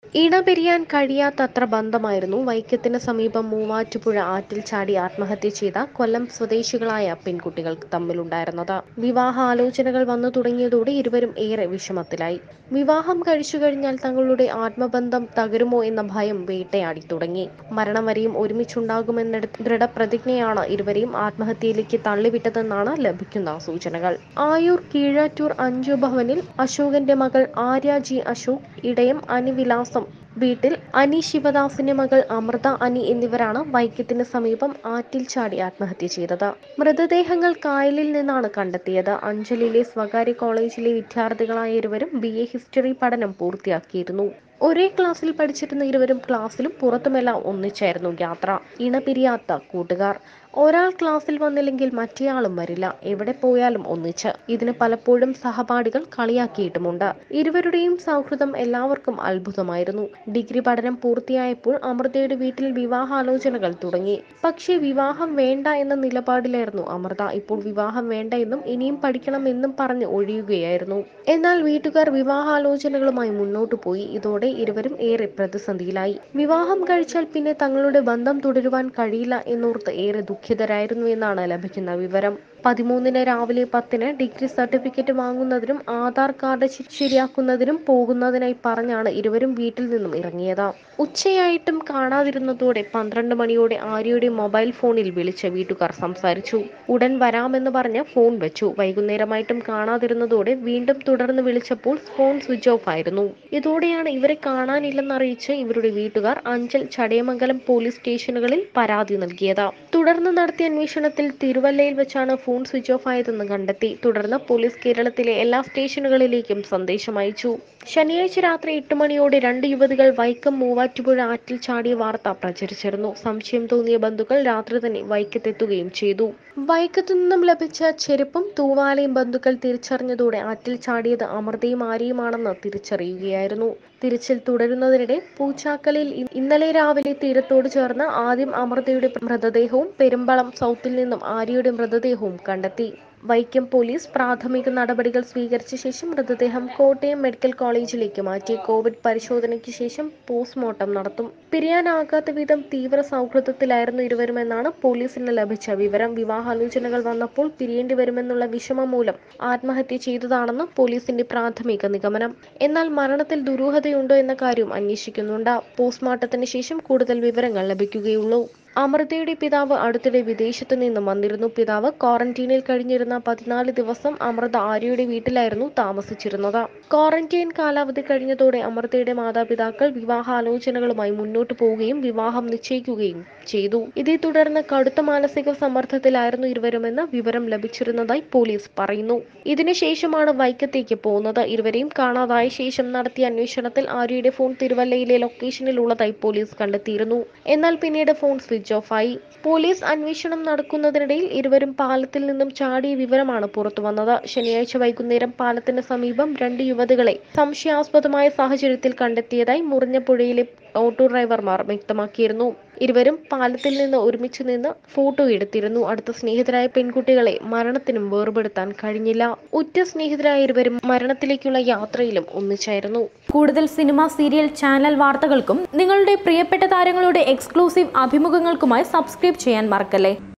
ഇണപിരിയാൻ കഴിയാത്തത്ര ബന്ധമായിരുന്നു വൈക്കത്തിന് സമീപം മൂവാറ്റുപുഴ ആറ്റിൽ ചാടി ആത്മഹത്യ ചെയ്ത കൊല്ലം സ്വദേശികളായ പെൺകുട്ടികൾ തമ്മിലുണ്ടായിരുന്നത് വിവാഹാലോചനകൾ വന്നു തുടങ്ങിയതോടെ ഇരുവരും ഏറെ വിഷമത്തിലായി വിവാഹം കഴിച്ചു കഴിഞ്ഞാൽ തങ്ങളുടെ ആത്മബന്ധം തകരുമോ എന്ന ഭയം വേട്ടയാടി തുടങ്ങി മരണം വരെയും ഒരുമിച്ചുണ്ടാകുമെന്ന ദൃഢപ്രതിജ്ഞയാണ് ഇരുവരെയും ആത്മഹത്യയിലേക്ക് തള്ളിവിട്ടതെന്നാണ് ലഭിക്കുന്ന സൂചനകൾ ആയൂർ കീഴാറ്റൂർ അഞ്ചു ഭവനിൽ അശോകന്റെ മകൾ ആര്യ ജി അശോക് ഇടയം അനിവിലാസം വീട്ടിൽ അനി ശിവദാസിന്റെ മകൾ അമൃത അനി എന്നിവരാണ് വൈക്കത്തിന് സമീപം ആറ്റിൽ ചാടി ആത്മഹത്യ ചെയ്തത് മൃതദേഹങ്ങൾ കായലിൽ നിന്നാണ് കണ്ടെത്തിയത് അഞ്ചലിലെ സ്വകാര്യ കോളേജിലെ വിദ്യാർത്ഥികളായ ഇരുവരും ബി എ ഹിസ്റ്ററി പഠനം പൂർത്തിയാക്കിയിരുന്നു ഒരേ ക്ലാസ്സിൽ പഠിച്ചിരുന്ന ഇരുവരും ക്ലാസ്സിലും പുറത്തുമെല്ലാം ഒന്നിച്ചായിരുന്നു യാത്ര ഇണപിരിയാത്ത കൂട്ടുകാർ ഒരാൾ ക്ലാസ്സിൽ വന്നില്ലെങ്കിൽ മറ്റേയാളും വരില്ല എവിടെ പോയാലും ഒന്നിച്ച് ഇതിന് പലപ്പോഴും സഹപാഠികൾ കളിയാക്കിയിട്ടുമുണ്ട് ഇരുവരുടെയും സൗഹൃദം എല്ലാവർക്കും അത്ഭുതമായിരുന്നു ഡിഗ്രി പഠനം പൂർത്തിയായപ്പോൾ അമൃതയുടെ വീട്ടിൽ വിവാഹാലോചനകൾ തുടങ്ങി പക്ഷേ വിവാഹം വേണ്ട എന്ന നിലപാടിലായിരുന്നു അമൃത ഇപ്പോൾ വിവാഹം വേണ്ട എന്നും ഇനിയും പഠിക്കണം എന്നും പറഞ്ഞ് ഒഴിയുകയായിരുന്നു എന്നാൽ വീട്ടുകാർ വിവാഹാലോചനകളുമായി മുന്നോട്ടു പോയി ഇതോടെ ഇരുവരും ഏറെ പ്രതിസന്ധിയിലായി വിവാഹം കഴിച്ചാൽ പിന്നെ തങ്ങളുടെ ബന്ധം തുടരുവാൻ കഴിയില്ല എന്നോർത്ത് ഏറെ ദുഃഖിതരായിരുന്നു എന്നാണ് ലഭിക്കുന്ന വിവരം പതിമൂന്നിന് രാവിലെ പത്തിന് ഡിഗ്രി സർട്ടിഫിക്കറ്റ് വാങ്ങുന്നതിനും ആധാർ കാർഡ് ശരിയാക്കുന്നതിനും പോകുന്നതിനായി പറഞ്ഞാണ് ഇരുവരും വീട്ടിൽ നിന്നും ഇറങ്ങിയത് ഉച്ചയായിട്ടും കാണാതിരുന്നതോടെ പന്ത്രണ്ട് മണിയോടെ ആര്യയുടെ മൊബൈൽ ഫോണിൽ വിളിച്ച് വീട്ടുകാർ സംസാരിച്ചു ഉടൻ വരാമെന്ന് പറഞ്ഞ് ഫോൺ വെച്ചു വൈകുന്നേരമായിട്ടും കാണാതിരുന്നതോടെ വീണ്ടും തുടർന്ന് വിളിച്ചപ്പോൾ ഫോൺ സ്വിച്ച് ഓഫ് ആയിരുന്നു ഇതോടെയാണ് ഇവരെ കാണാനില്ലെന്നറിയിച്ച് ഇവരുടെ വീട്ടുകാർ അഞ്ചൽ ചടയമംഗലം പോലീസ് സ്റ്റേഷനുകളിൽ പരാതി നൽകിയത് തുടർന്ന് നടത്തിയ അന്വേഷണത്തിൽ തിരുവല്ലയിൽ വെച്ചാണ് ഫോൺ സ്വിച്ച് ഓഫ് ആയതെന്ന് കണ്ടെത്തി തുടർന്ന് പോലീസ് കേരളത്തിലെ എല്ലാ സ്റ്റേഷനുകളിലേക്കും സന്ദേശം അയച്ചു ശനിയാഴ്ച രാത്രി എട്ട് മണിയോടെ രണ്ട് യുവതികൾ വൈക്കം മൂവാറ്റുപുഴ ആറ്റിൽ ചാടിയ വാർത്ത പ്രചരിച്ചിരുന്നു സംശയം തോന്നിയ ബന്ധുക്കൾ രാത്രി തന്നെ വൈക്കത്തെത്തുകയും ചെയ്തു വൈക്കത്തു നിന്നും ലഭിച്ച ചെരുപ്പും തൂവാലയും ബന്ധുക്കൾ തിരിച്ചറിഞ്ഞതോടെ ആറ്റിൽ ചാടിയത് അമൃതയും ആര്യയുമാണെന്ന് തിരിച്ചറിയുകയായിരുന്നു തിരച്ചിൽ തുടരുന്നതിനിടെ പൂച്ചാക്കലിൽ ഇന്നലെ രാവിലെ തീരത്തോട് ചേർന്ന് ആദ്യം അമൃതയുടെ മൃതദേഹവും പെരുമ്പളം സൗത്തിൽ നിന്നും ആര്യയുടെ മൃതദേഹവും കണ്ടെത്തി വൈക്കം പോലീസ് പ്രാഥമിക നടപടികൾ സ്വീകരിച്ച ശേഷം മൃതദേഹം കോട്ടയം മെഡിക്കൽ കോളേജിലേക്ക് മാറ്റി കോവിഡ് പരിശോധനയ്ക്ക് ശേഷം പോസ്റ്റ്മോർട്ടം നടത്തും പിരിയാനാകാത്ത വിധം തീവ്ര സൗഹൃദത്തിലായിരുന്നു ഇരുവരുമെന്നാണ് പോലീസിന് ലഭിച്ച വിവരം വിവാഹാലോചനകൾ വന്നപ്പോൾ പിരിയേണ്ടി വരുമെന്നുള്ള വിഷമം മൂലം ആത്മഹത്യ ചെയ്തതാണെന്ന് പോലീസിന്റെ പ്രാഥമിക നിഗമനം എന്നാൽ മരണത്തിൽ ദുരൂഹതയുണ്ടോ എന്ന കാര്യം അന്വേഷിക്കുന്നുണ്ട് പോസ്റ്റ്മോർട്ടത്തിന് ശേഷം കൂടുതൽ വിവരങ്ങൾ ലഭിക്കുകയുള്ളൂ അമൃതയുടെ പിതാവ് അടുത്തിടെ വിദേശത്ത് നിന്നും വന്നിരുന്നു പിതാവ് ക്വാറന്റീനിൽ കഴിഞ്ഞിരുന്ന പതിനാല് ദിവസം അമൃത ആര്യയുടെ വീട്ടിലായിരുന്നു താമസിച്ചിരുന്നത് ക്വാറന്റൈൻ കാലാവധി കഴിഞ്ഞതോടെ അമൃതയുടെ മാതാപിതാക്കൾ വിവാഹാലോചനകളുമായി മുന്നോട്ടു പോവുകയും വിവാഹം നിശ്ചയിക്കുകയും ചെയ്തു ഇതേ തുടർന്ന് കടുത്ത മാനസിക സമ്മർദ്ദത്തിലായിരുന്നു ഇരുവരുമെന്ന് വിവരം ലഭിച്ചിരുന്നതായി പോലീസ് പറയുന്നു ഇതിനുശേഷമാണ് വൈക്കത്തേക്ക് പോകുന്നത് ഇരുവരെയും കാണാതായ ശേഷം നടത്തിയ അന്വേഷണത്തിൽ ആര്യയുടെ ഫോൺ തിരുവല്ലയിലെ ലൊക്കേഷനിൽ ഉള്ളതായി പോലീസ് കണ്ടെത്തിയിരുന്നു എന്നാൽ പിന്നീട് ഫോൺ സ്വിച്ച് ഓഫ് ആയി പോലീസ് അന്വേഷണം നടക്കുന്നതിനിടയിൽ ഇരുവരും പാലത്തിൽ നിന്നും ചാടിയ വിവരമാണ് പുറത്തു വന്നത് ശനിയാഴ്ച വൈകുന്നേരം പാലത്തിന് സമീപം രണ്ട് യുവതികളെ സംശയാസ്പദമായ സാഹചര്യത്തിൽ കണ്ടെത്തിയതായി മുറിഞ്ഞപ്പുഴയിലെ ഓട്ടോ ഡ്രൈവർമാർ വ്യക്തമാക്കിയിരുന്നു ഇരുവരും പാലത്തിൽ നിന്ന് ഒരുമിച്ച് നിന്ന് ഫോട്ടോ എടുത്തിരുന്നു അടുത്ത സ്നേഹിതരായ പെൺകുട്ടികളെ മരണത്തിനും വേർപെടുത്താൻ കഴിഞ്ഞില്ല ഉറ്റ സ്നേഹിതരായ ഇരുവരും മരണത്തിലേക്കുള്ള യാത്രയിലും ഒന്നിച്ചായിരുന്നു കൂടുതൽ സിനിമ സീരിയൽ ചാനൽ വാർത്തകൾക്കും നിങ്ങളുടെ പ്രിയപ്പെട്ട താരങ്ങളുടെ എക്സ്ക്ലൂസീവ് അഭിമുഖങ്ങൾക്കുമായി സബ്സ്ക്രൈബ് ചെയ്യാൻ മറക്കല്ലേ